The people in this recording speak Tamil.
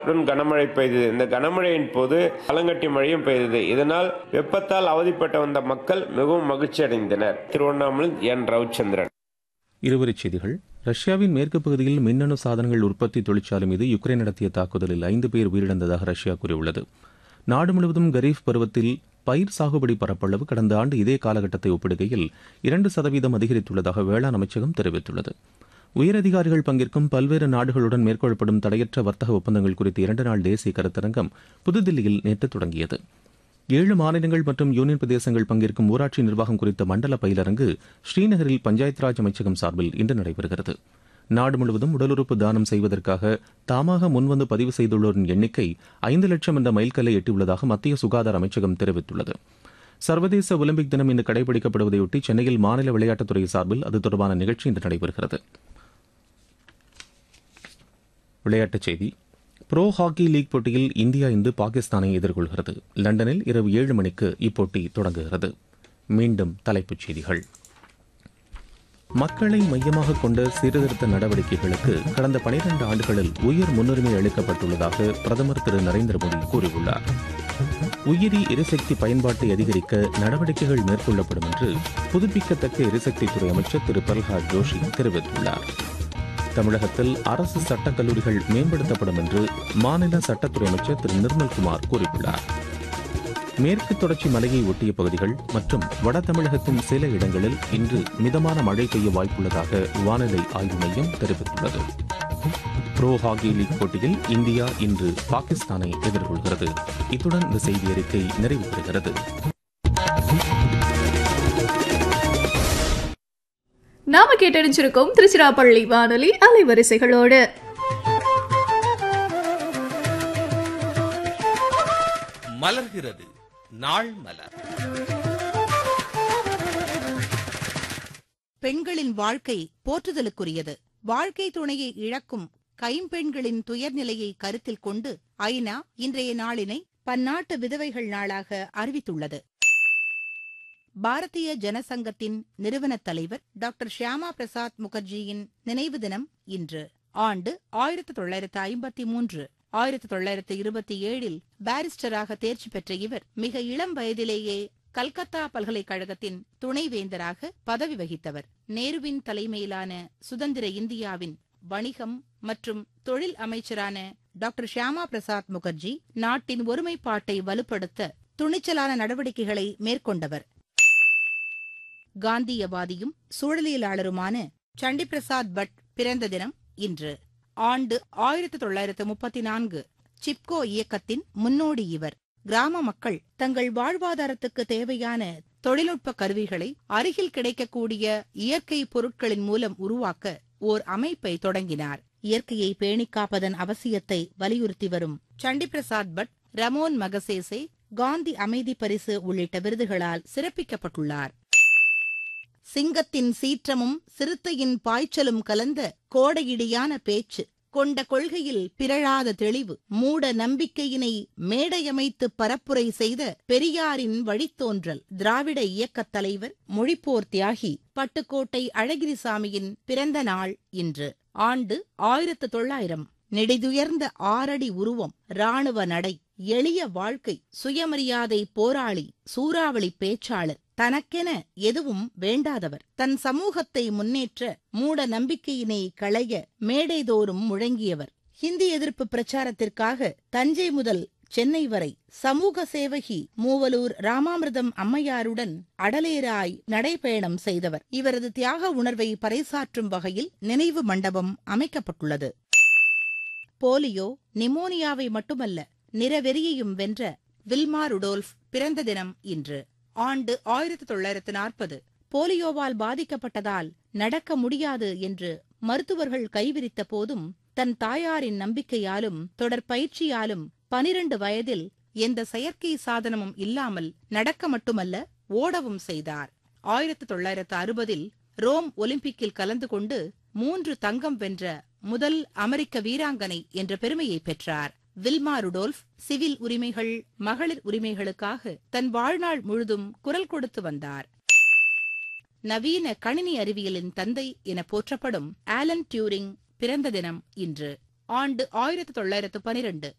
உடன் கனமழை பெய்தது இந்த கனமழையின் போது ஆலங்கட்டி மழையும் பெய்தது இதனால் வெப்பத்தால் அவதிப்பட்டு வந்த மக்கள் மிகவும் மகிழ்ச்சி அடைந்தனர் திருவண்ணாமலை என் ரவிச்சந்திரன் இருவரிச் செய்திகள் ரஷ்யாவின் மேற்கு பகுதியில் மின்னணு சாதனங்கள் உற்பத்தி தொழிற்சாலை மீது யுக்ரைன் நடத்திய தாக்குதலில் ஐந்து பேர் உயிரிழந்ததாக ரஷ்யா கூறியுள்ளது நாடு முழுவதும் கரீஃப் பருவத்தில் பயிர் சாகுபடி பரப்பளவு கடந்த ஆண்டு இதே காலகட்டத்தை ஒப்பிடுகையில் இரண்டு சதவீதம் அதிகரித்துள்ளதாக வேளாண் அமைச்சகம் தெரிவித்துள்ளது உயரதிகாரிகள் பங்கேற்கும் பல்வேறு நாடுகளுடன் மேற்கொள்ளப்படும் தடையற்ற வர்த்தக ஒப்பந்தங்கள் குறித்த இரண்டு நாள் தேசிய கருத்தரங்கம் புதுதில்லியில் நேற்று தொடங்கியது ஏழு மாநிலங்கள் மற்றும் யூனியன் பிரதேசங்கள் பங்கேற்கும் ஊராட்சி நிர்வாகம் குறித்த மண்டல பயிலரங்கு ஸ்ரீநகரில் பஞ்சாயத் ராஜ் அமைச்சகம் சார்பில் இன்று நடைபெறுகிறது நாடு முழுவதும் உடல் உறுப்பு தானம் செய்வதற்காக தாமாக முன்வந்து பதிவு செய்துள்ளோரின் எண்ணிக்கை ஐந்து லட்சம் என்ற மைல்கல்லை எட்டியுள்ளதாக மத்திய சுகாதார அமைச்சகம் தெரிவித்துள்ளது சர்வதேச ஒலிம்பிக் தினம் இன்று கடைபிடிக்கப்படுவதையொட்டி சென்னையில் மாநில விளையாட்டுத்துறை சார்பில் அது தொடர்பான நிகழ்ச்சி இன்று நடைபெறுகிறது விளையாட்டுச் செய்தி ப்ரோ ஹாக்கி லீக் போட்டியில் இந்தியா இன்று பாகிஸ்தானை எதிர்கொள்கிறது லண்டனில் இரவு ஏழு மணிக்கு இப்போட்டி தொடங்குகிறது மீண்டும் தலைப்புச் செய்திகள் மக்களை மையமாக கொண்ட சீர்திருத்த நடவடிக்கைகளுக்கு கடந்த பனிரண்டு ஆண்டுகளில் உயர் முன்னுரிமை அளிக்கப்பட்டுள்ளதாக பிரதமர் திரு நரேந்திர மோடி கூறியுள்ளார் உயிரி எரிசக்தி பயன்பாட்டை அதிகரிக்க நடவடிக்கைகள் மேற்கொள்ளப்படும் என்று புதுப்பிக்கத்தக்க எரிசக்தித்துறை அமைச்சர் திரு பிரல்ஹாத் ஜோஷி தெரிவித்துள்ளார் தமிழகத்தில் அரசு சட்டக் கல்லூரிகள் மேம்படுத்தப்படும் என்று மாநில சட்டத்துறை அமைச்சர் திரு நிர்மல்குமார் கூறியுள்ளார் மேற்கு தொடர்ச்சி மலையை ஒட்டிய பகுதிகள் மற்றும் வட தமிழகத்தின் சில இடங்களில் இன்று மிதமான மழை பெய்ய வாய்ப்புள்ளதாக வானிலை ஆய்வு மையம் தெரிவித்துள்ளது ப்ரோ ஹாக்கி லீக் போட்டியில் இந்தியா இன்று பாகிஸ்தானை எதிர்கொள்கிறது இத்துடன் இந்த செய்தி அறிக்கை நிறைவு பெறுகிறது நாம கேட்டறிஞ்சிருக்கோம் திருச்சிராப்பள்ளி வானொலி அலைவரிசைகளோடு மலர்கிறது நாள் மலர் பெண்களின் வாழ்க்கை போற்றுதலுக்குரியது வாழ்க்கை துணையை இழக்கும் கைம்பெண்களின் துயர்நிலையை கருத்தில் கொண்டு ஐநா இன்றைய நாளினை பன்னாட்டு விதவைகள் நாளாக அறிவித்துள்ளது பாரதிய ஜனசங்கத்தின் நிறுவனத் தலைவர் டாக்டர் ஷியாமா பிரசாத் முகர்ஜியின் நினைவு தினம் இன்று ஆண்டு ஆயிரத்து தொள்ளாயிரத்து ஐம்பத்தி மூன்று ஆயிரத்து தொள்ளாயிரத்து இருபத்தி ஏழில் பாரிஸ்டராக தேர்ச்சி பெற்ற இவர் மிக இளம் வயதிலேயே கல்கத்தா பல்கலைக்கழகத்தின் துணைவேந்தராக பதவி வகித்தவர் நேருவின் தலைமையிலான சுதந்திர இந்தியாவின் வணிகம் மற்றும் தொழில் அமைச்சரான டாக்டர் ஷியாமா பிரசாத் முகர்ஜி நாட்டின் ஒருமைப்பாட்டை வலுப்படுத்த துணிச்சலான நடவடிக்கைகளை மேற்கொண்டவர் காந்தியவாதியும் சூழலியலாளருமான சண்டி பிரசாத் பட் பிறந்த தினம் இன்று ஆண்டு ஆயிரத்து தொள்ளாயிரத்து முப்பத்தி நான்கு சிப்கோ இயக்கத்தின் முன்னோடி இவர் கிராம மக்கள் தங்கள் வாழ்வாதாரத்துக்கு தேவையான தொழில்நுட்ப கருவிகளை அருகில் கிடைக்கக்கூடிய இயற்கை பொருட்களின் மூலம் உருவாக்க ஓர் அமைப்பை தொடங்கினார் இயற்கையை பேணிக் காப்பதன் அவசியத்தை வலியுறுத்தி வரும் சண்டி பிரசாத் பட் ரமோன் மகசேசே காந்தி அமைதி பரிசு உள்ளிட்ட விருதுகளால் சிறப்பிக்கப்பட்டுள்ளார் சிங்கத்தின் சீற்றமும் சிறுத்தையின் பாய்ச்சலும் கலந்த கோடையிடியான பேச்சு கொண்ட கொள்கையில் பிறழாத தெளிவு மூட நம்பிக்கையினை மேடையமைத்து பரப்புரை செய்த பெரியாரின் வழித்தோன்றல் திராவிட இயக்கத் தலைவர் மொழிப்போர் தியாகி பட்டுக்கோட்டை அழகிரிசாமியின் பிறந்த நாள் இன்று ஆண்டு ஆயிரத்து தொள்ளாயிரம் நெடிதுயர்ந்த ஆறடி உருவம் ராணுவ நடை எளிய வாழ்க்கை சுயமரியாதை போராளி சூறாவளி பேச்சாளர் தனக்கென எதுவும் வேண்டாதவர் தன் சமூகத்தை முன்னேற்ற மூட நம்பிக்கையினை களைய மேடைதோறும் முழங்கியவர் ஹிந்தி எதிர்ப்பு பிரச்சாரத்திற்காக தஞ்சை முதல் சென்னை வரை சமூக சேவகி மூவலூர் ராமாமிர்தம் அம்மையாருடன் அடலேராய் நடைபயணம் செய்தவர் இவரது தியாக உணர்வை பறைசாற்றும் வகையில் நினைவு மண்டபம் அமைக்கப்பட்டுள்ளது போலியோ நிமோனியாவை மட்டுமல்ல நிறவெறியையும் வென்ற வில்மா ருடோல்ஃப் பிறந்த தினம் இன்று ஆண்டு ஆயிரத்து தொள்ளாயிரத்து நாற்பது போலியோவால் பாதிக்கப்பட்டதால் நடக்க முடியாது என்று மருத்துவர்கள் கைவிரித்த போதும் தன் தாயாரின் நம்பிக்கையாலும் தொடர் பயிற்சியாலும் பனிரண்டு வயதில் எந்த செயற்கை சாதனமும் இல்லாமல் நடக்க மட்டுமல்ல ஓடவும் செய்தார் ஆயிரத்து தொள்ளாயிரத்து அறுபதில் ரோம் ஒலிம்பிக்கில் கலந்து கொண்டு மூன்று தங்கம் வென்ற முதல் அமெரிக்க வீராங்கனை என்ற பெருமையை பெற்றார் வில்மா ருடோல்ஃப் சிவில் உரிமைகள் மகளிர் உரிமைகளுக்காக தன் வாழ்நாள் முழுதும் குரல் கொடுத்து வந்தார் நவீன கணினி அறிவியலின் தந்தை என போற்றப்படும் ஆலன் டியூரிங் பிறந்த தினம் இன்று ஆண்டு ஆயிரத்து தொள்ளாயிரத்து பனிரெண்டு